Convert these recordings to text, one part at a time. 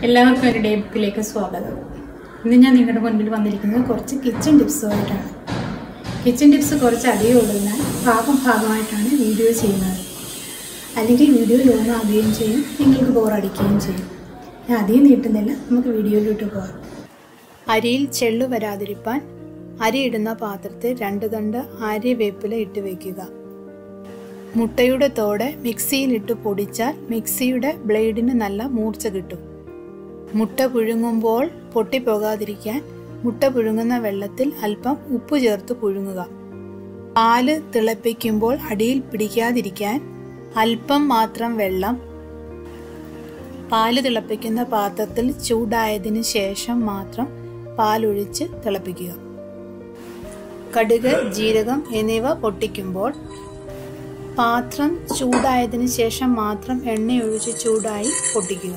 എല്ലാവർക്കും ഒരു ഡേ ബുക്കിലേക്ക് സ്വാഗതം ഇന്ന് ഞാൻ നിങ്ങളുടെ മുൻപിൽ വന്നിരിക്കുന്നത് കുറച്ച് കിച്ചൺ ടിപ്സുമായിട്ടാണ് കിച്ചൺ ടിപ്സ് കുറച്ച് അധികം ഉള്ളതിനാൽ ഭാഗം ഭാഗമായിട്ടാണ് വീഡിയോ ചെയ്യുന്നത് അല്ലെങ്കിൽ വീഡിയോ ലോങ് ആകുകയും ചെയ്യും നിങ്ങൾക്ക് ബോറടിക്കുകയും ചെയ്യും ഞാൻ അധികം നീട്ടുന്നില്ല നമുക്ക് വീഡിയോയിലോട്ട് പോകാം അരിയിൽ ചെള്ളു വരാതിരിക്കാൻ അരി ഇടുന്ന പാത്രത്തിൽ രണ്ട് തണ്ട് ആര്യവേപ്പില ഇട്ട് വയ്ക്കുക മുട്ടയുടെ തോട് മിക്സിയിലിട്ട് പൊടിച്ചാൽ മിക്സിയുടെ ബ്ലേഡിന് നല്ല മൂർച്ച കിട്ടും മുട്ട പുഴുങ്ങുമ്പോൾ പൊട്ടിപ്പോകാതിരിക്കാൻ മുട്ട പുഴുങ്ങുന്ന വെള്ളത്തിൽ അല്പം ഉപ്പ് ചേർത്ത് പുഴുങ്ങുക പാല് തിളപ്പിക്കുമ്പോൾ അടിയിൽ പിടിക്കാതിരിക്കാൻ അല്പം മാത്രം വെള്ളം പാല് തിളപ്പിക്കുന്ന പാത്രത്തിൽ ചൂടായതിനു ശേഷം മാത്രം പാലൊഴിച്ച് തിളപ്പിക്കുക കടുക് ജീരകം എന്നിവ പൊട്ടിക്കുമ്പോൾ പാത്രം ചൂടായതിനു ശേഷം മാത്രം എണ്ണയൊഴിച്ച് ചൂടായി പൊട്ടിക്കുക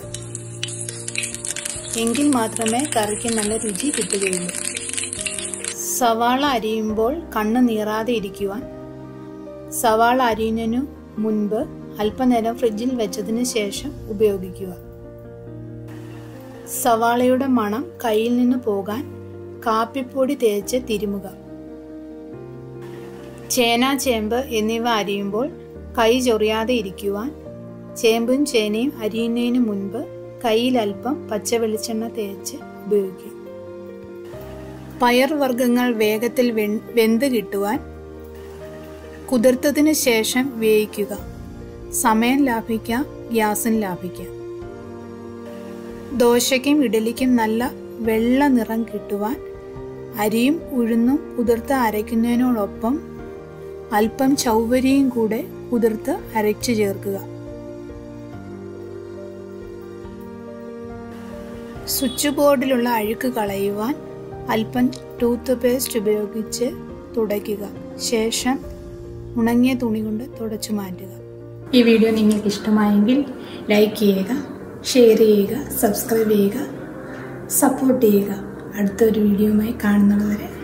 എങ്കിൽ മാത്രമേ കറിക്ക് നല്ല രുചി കിട്ടുകയുള്ളൂ സവാള അരിയുമ്പോൾ കണ്ണ് നീറാതെ ഇരിക്കുവാൻ സവാള അരിയുന്നതിനു മുൻപ് അല്പനേരം ഫ്രിഡ്ജിൽ വെച്ചതിന് ശേഷം ഉപയോഗിക്കുക സവാളയുടെ മണം കയ്യിൽ നിന്ന് പോകാൻ കാപ്പിപ്പൊടി തേച്ച് തിരുമുക ചേന ചേമ്പ് എന്നിവ അരിയുമ്പോൾ കൈ ചൊറിയാതെ ഇരിക്കുവാൻ ചേമ്പും ചേനയും അരിയുന്നതിന് മുൻപ് കയ്യിൽ അല്പം പച്ചവെളിച്ചെണ്ണ തേച്ച് ഉപയോഗിക്കുക പയർവർഗ്ഗങ്ങൾ വേഗത്തിൽ വെന്ത് കിട്ടുവാൻ കുതിർത്തതിന് ശേഷം വേവിക്കുക സമയം ലാഭിക്കാം ഗ്യാസും ലാഭിക്കാം ദോശയ്ക്കും ഇഡലിക്കും നല്ല വെള്ള നിറം കിട്ടുവാൻ അരിയും ഉഴുന്നും കുതിർത്ത് അരയ്ക്കുന്നതിനോടൊപ്പം അല്പം ചൗവരിയും കൂടെ കുതിർത്ത് അരച്ചു ചേർക്കുക സ്വിച്ച് ബോർഡിലുള്ള അഴുക്ക് കളയുവാൻ അല്പം ടൂത്ത് പേസ്റ്റ് ഉപയോഗിച്ച് തുടയ്ക്കുക ശേഷം ഉണങ്ങിയ തുണി കൊണ്ട് തുടച്ചു മാറ്റുക ഈ വീഡിയോ നിങ്ങൾക്ക് ഇഷ്ടമായെങ്കിൽ ലൈക്ക് ചെയ്യുക ഷെയർ ചെയ്യുക സബ്സ്ക്രൈബ് ചെയ്യുക സപ്പോർട്ട് ചെയ്യുക അടുത്തൊരു വീഡിയോയുമായി കാണുന്നതുവരെ